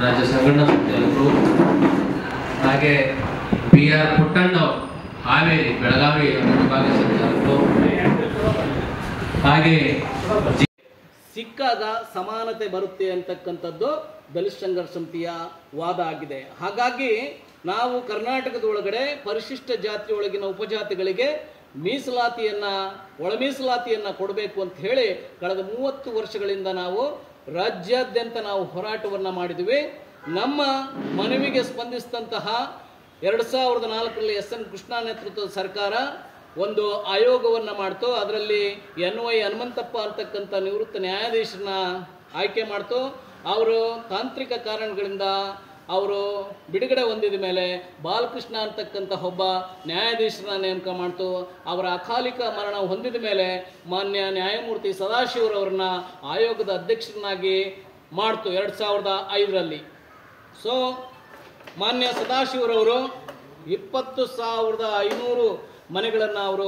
ರಾಜ್ಯ ಸಂಘಟನಾ ಸಂಚಾಲಕರು ಹಾಗೆ ಬಿ ಆರ್ ಪುಟ್ಟಣ್ಣವ್ರು ಹಾವೇರಿ ಬೆಳಗಾವಿ ವಿಭಾಗ ಸಂಚಾಲಕರು ಹಾಗೆ ಜಿ ಸಿಕ್ಕಾಗ ಸಮಾನತೆ ಬರುತ್ತೆ ಅಂತಕ್ಕಂಥದ್ದು ದಲಿತ ಸಂಘರ್ಷ ಸಮಿತಿಯ ವಾದ ಆಗಿದೆ ಹಾಗಾಗಿ ನಾವು ಕರ್ನಾಟಕದ ಒಳಗಡೆ ಪರಿಶಿಷ್ಟ ಜಾತಿ ಒಳಗಿನ ಉಪಜಾತಿಗಳಿಗೆ ಮೀಸಲಾತಿಯನ್ನ ಒಳ ಮೀಸಲಾತಿಯನ್ನ ಕೊಡಬೇಕು ಅಂತ ಹೇಳಿ ಕಳೆದ ಮೂವತ್ತು ವರ್ಷಗಳಿಂದ ನಾವು ರಾಜ್ಯಾದ್ಯಂತ ನಾವು ಹೋರಾಟವನ್ನ ಮಾಡಿದ್ವಿ ನಮ್ಮ ಮನವಿಗೆ ಸ್ಪಂದಿಸಿದಂತಹ ಎರಡು ಸಾವಿರದ ನಾಲ್ಕರಲ್ಲಿ ಎಸ್ ಎನ್ ಕೃಷ್ಣ ನೇತೃತ್ವದ ಸರ್ಕಾರ ಒಂದು ಆಯೋಗವನ್ನ ಮಾಡ್ತು ಅದರಲ್ಲಿ ಎನ್ ವೈ ಹನುಮಂತಪ್ಪ ಅಂತಕ್ಕಂಥ ನಿವೃತ್ತ ನ್ಯಾಯಾಧೀಶರನ್ನ ಆಯ್ಕೆ ಮಾಡ್ತು ಅವರು ತಾಂತ್ರಿಕ ಕಾರಣಗಳಿಂದ ಅವರು ಬಿಡುಗಡೆ ಹೊಂದಿದ ಮೇಲೆ ಬಾಲಕೃಷ್ಣ ಅಂತಕ್ಕಂಥ ಒಬ್ಬ ನ್ಯಾಯಾಧೀಶರನ್ನ ನೇಮಕ ಮಾಡ್ತು ಅವರ ಅಕಾಲಿಕ ಮರಣ ಹೊಂದಿದ ಮೇಲೆ ಮಾನ್ಯ ನ್ಯಾಯಮೂರ್ತಿ ಸದಾಶಿವರವ್ರನ್ನ ಆಯೋಗದ ಅಧ್ಯಕ್ಷರನ್ನಾಗಿ ಮಾಡ್ತು ಎರಡು ಸಾವಿರದ ಐದರಲ್ಲಿ ಸೊ ಮಾನ್ಯ ಸದಾಶಿವರವರು ಇಪ್ಪತ್ತು ಸಾವಿರದ ಐನೂರು ಮನೆಗಳನ್ನು ಅವರು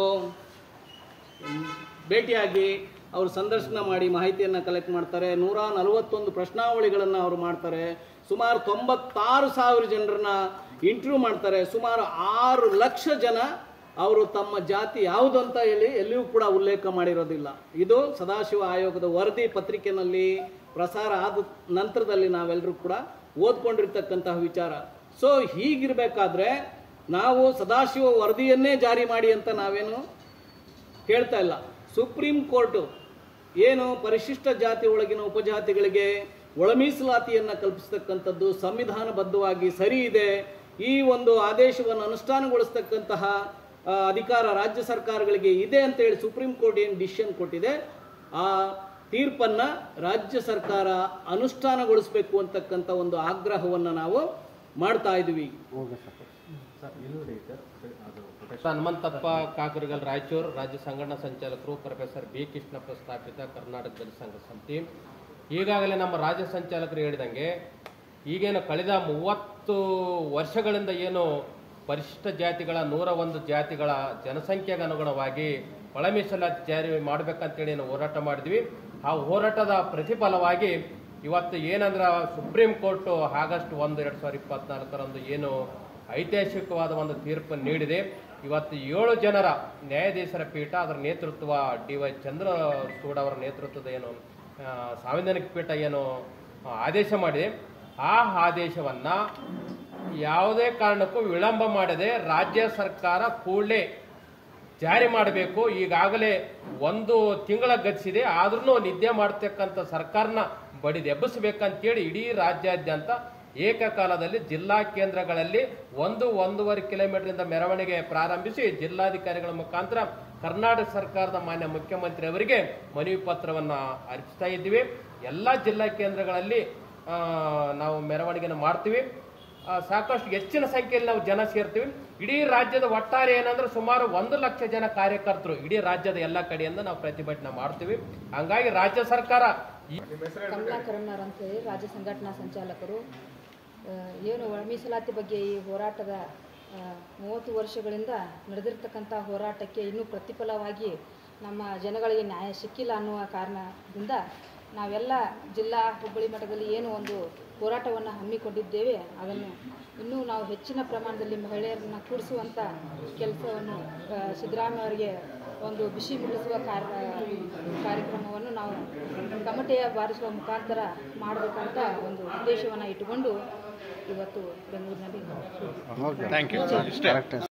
ಭೇಟಿಯಾಗಿ ಅವರು ಸಂದರ್ಶನ ಮಾಡಿ ಮಾಹಿತಿಯನ್ನು ಕಲೆಕ್ಟ್ ಮಾಡ್ತಾರೆ ನೂರ ನಲವತ್ತೊಂದು ಪ್ರಶ್ನಾವಳಿಗಳನ್ನು ಅವರು ಮಾಡ್ತಾರೆ ಸುಮಾರು ತೊಂಬತ್ತಾರು ಸಾವಿರ ಜನರನ್ನ ಇಂಟರ್ವ್ಯೂ ಮಾಡ್ತಾರೆ ಸುಮಾರು ಆರು ಲಕ್ಷ ಜನ ಅವರು ತಮ್ಮ ಜಾತಿ ಯಾವುದು ಅಂತ ಹೇಳಿ ಎಲ್ಲಿಯೂ ಕೂಡ ಉಲ್ಲೇಖ ಮಾಡಿರೋದಿಲ್ಲ ಇದು ಸದಾಶಿವ ಆಯೋಗದ ವರದಿ ಪತ್ರಿಕೆಯಲ್ಲಿ ಪ್ರಸಾರ ಆದ ನಂತರದಲ್ಲಿ ನಾವೆಲ್ಲರೂ ಕೂಡ ಓದ್ಕೊಂಡಿರ್ತಕ್ಕಂತಹ ವಿಚಾರ ಸೊ ಹೀಗಿರಬೇಕಾದ್ರೆ ನಾವು ಸದಾಶಿವ ವರದಿಯನ್ನೇ ಜಾರಿ ಮಾಡಿ ಅಂತ ನಾವೇನು ಕೇಳ್ತಾ ಇಲ್ಲ ಸುಪ್ರೀಂ ಕೋರ್ಟು ಏನು ಪರಿಶಿಷ್ಟ ಜಾತಿ ಒಳಗಿನ ಉಪಜಾತಿಗಳಿಗೆ ಒಳ ಮೀಸಲಾತಿಯನ್ನು ಕಲ್ಪಿಸ್ತಕ್ಕಂಥದ್ದು ಸಂವಿಧಾನಬದ್ಧವಾಗಿ ಸರಿ ಇದೆ ಈ ಒಂದು ಆದೇಶವನ್ನು ಅನುಷ್ಠಾನಗೊಳಿಸ್ತಕ್ಕಂತಹ ಆ, ಅಧಿಕಾರ ರಾಜ್ಯ ಸರ್ಕಾರಗಳಿಗೆ ಇದೆ ಅಂತ ಹೇಳಿ ಸುಪ್ರೀಂ ಕೋರ್ಟ್ ಏನು ಡಿಸಿಷನ್ ಕೊಟ್ಟಿದೆ ಆ ತೀರ್ಪನ್ನ ರಾಜ್ಯ ಸರ್ಕಾರ ಅನುಷ್ಠಾನಗೊಳಿಸಬೇಕು ಅಂತಕ್ಕಂಥ ಒಂದು ಆಗ್ರಹವನ್ನು ನಾವು ಮಾಡ್ತಾ ಇದ್ವಿ ಹನುಮಂತಪ್ಪ ಕಾಕರಗಲ್ ರಾಯಚೂರು ರಾಜ್ಯ ಸಂಘಟನಾ ಸಂಚಾಲಕರು ಪ್ರೊಫೆಸರ್ ಬಿ ಕೃಷ್ಣಪ್ಪ ಸ್ಥಾಪಿತ ಕರ್ನಾಟಕ ದಲಿತ ಸಂಘ ಸಮಿತಿ ಈಗಾಗಲೇ ನಮ್ಮ ರಾಜ್ಯ ಸಂಚಾಲಕರು ಹೇಳಿದಂಗೆ ಈಗೇನು ಕಳೆದ ಮೂವತ್ತು ವರ್ಷಗಳಿಂದ ಏನು ಪರಿಶಿಷ್ಟ ಜಾತಿಗಳ ನೂರ ಒಂದು ಜಾತಿಗಳ ಜನಸಂಖ್ಯೆಗೆ ಅನುಗುಣವಾಗಿ ಒಳ ಮೀಸಲಾತಿ ಜಾರಿ ಮಾಡಬೇಕಂತೇಳಿ ನಾವು ಹೋರಾಟ ಮಾಡಿದ್ವಿ ಆ ಹೋರಾಟದ ಪ್ರತಿಫಲವಾಗಿ ಇವತ್ತು ಏನಂದ್ರೆ ಸುಪ್ರೀಂ ಕೋರ್ಟ್ ಆಗಸ್ಟ್ ಒಂದು ಎರಡು ಸಾವಿರದ ಇಪ್ಪತ್ನಾಲ್ಕರಂದು ಏನು ಐತಿಹಾಸಿಕವಾದ ಒಂದು ತೀರ್ಪು ನೀಡಿದೆ ಇವತ್ತು ಏಳು ಜನರ ನ್ಯಾಯಾಧೀಶರ ಪೀಠ ಅದರ ನೇತೃತ್ವ ಡಿ ವೈ ಚಂದ್ರಚೂಡ್ ಅವರ ನೇತೃತ್ವದ ಏನು ಆ, ಸಾಂವಿಧಾನಿಕ ಪೀಠ ಏನು ಆ, ಆದೇಶ ಮಾಡಿದೆ ಆ ಆದೇಶವನ್ನ ಯಾವುದೇ ಕಾರಣಕ್ಕೂ ವಿಳಂಬ ಮಾಡದೆ ರಾಜ್ಯ ಸರ್ಕಾರ ಕೂಡಲೇ ಜಾರಿ ಮಾಡಬೇಕು ಈಗಾಗಲೇ ಒಂದು ತಿಂಗಳ ಗತಿಸಿದೆ ಆದ್ರೂ ನಿದ್ದೆ ಮಾಡ್ತಕ್ಕಂಥ ಸರ್ಕಾರನ ಬಡಿದು ಎಬ್ಬಿಸಬೇಕಂತೇಳಿ ಇಡೀ ರಾಜ್ಯಾದ್ಯಂತ ಏಕಕಾಲದಲ್ಲಿ ಜಿಲ್ಲಾ ಕೇಂದ್ರಗಳಲ್ಲಿ ಒಂದು ಒಂದೂವರೆ ಕಿಲೋಮೀಟರ್ನಿಂದ ಮೆರವಣಿಗೆ ಪ್ರಾರಂಭಿಸಿ ಜಿಲ್ಲಾಧಿಕಾರಿಗಳ ಮುಖಾಂತರ ಕರ್ನಾಟಕ ಸರ್ಕಾರದ ಮಾನ್ಯ ಮುಖ್ಯಮಂತ್ರಿ ಅವರಿಗೆ ಮನವಿ ಪತ್ರವನ್ನು ಅರ್ಪಿಸ್ತಾ ಇದ್ದೀವಿ ಎಲ್ಲ ಜಿಲ್ಲಾ ಕೇಂದ್ರಗಳಲ್ಲಿ ಆ, ನಾವು ಮೆರವಣಿಗೆನ ಮಾಡ್ತೀವಿ ಆ, ಸಾಕಷ್ಟು ಹೆಚ್ಚಿನ ಸಂಖ್ಯೆಯಲ್ಲಿ ನಾವು ಜನ ಸೇರ್ತೀವಿ ಇಡೀ ರಾಜ್ಯದ ಒಟ್ಟಾರೆ ಏನಂದ್ರೆ ಸುಮಾರು ಒಂದು ಲಕ್ಷ ಜನ ಕಾರ್ಯಕರ್ತರು ಇಡೀ ರಾಜ್ಯದ ಎಲ್ಲ ಕಡೆಯಿಂದ ನಾವು ಪ್ರತಿಭಟನೆ ಮಾಡ್ತೀವಿ ಹಂಗಾಗಿ ರಾಜ್ಯ ಸರ್ಕಾರ ಈ ಕಮಲಾ ಕರಣ್ಣರ್ ಅಂತೇಳಿ ರಾಜ್ಯ ಸಂಘಟನಾ ಸಂಚಾಲಕರು ಆ, ಏನು ಒಳ ಮೀಸಲಾತಿ ಬಗ್ಗೆ ಈ ಹೋರಾಟದ ಆ, ಮೂವತ್ತು ವರ್ಷಗಳಿಂದ ನಡೆದಿರ್ತಕ್ಕಂಥ ಹೋರಾಟಕ್ಕೆ ಇನ್ನೂ ಪ್ರತಿಫಲವಾಗಿ ನಮ್ಮ ಜನಗಳಿಗೆ ನ್ಯಾಯ ಸಿಕ್ಕಿಲ್ಲ ಅನ್ನುವ ಕಾರಣದಿಂದ ನಾವೆಲ್ಲ ಜಿಲ್ಲಾ ಹುಬ್ಬಳ್ಳಿ ಮಟ್ಟದಲ್ಲಿ ಏನು ಒಂದು ಹೋರಾಟವನ್ನು ಹಮ್ಮಿಕೊಂಡಿದ್ದೇವೆ ಅದನ್ನು ಇನ್ನೂ ನಾವು ಹೆಚ್ಚಿನ ಪ್ರಮಾಣದಲ್ಲಿ ಮಹಿಳೆಯರನ್ನ ಕೂಡಿಸುವಂಥ ಕೆಲಸವನ್ನು ಆ, ಸಿದ್ದರಾಮಯ್ಯ ಅವರಿಗೆ ಒಂದು ಬಿಸಿ ಮುಟ್ಟಿಸುವ ಕಾರ್ಯ ಕಾರ್ಯಕ್ರಮವನ್ನು ನಾವು ಕಮಟೆಯ ಬಾರಿಸುವ ಮುಖಾಂತರ ಮಾಡಬೇಕಂತ ಒಂದು ಉದ್ದೇಶವನ್ನು ಇಟ್ಟುಕೊಂಡು ಇವತ್ತು ಬೆಂಗಳೂರಿನಲ್ಲಿ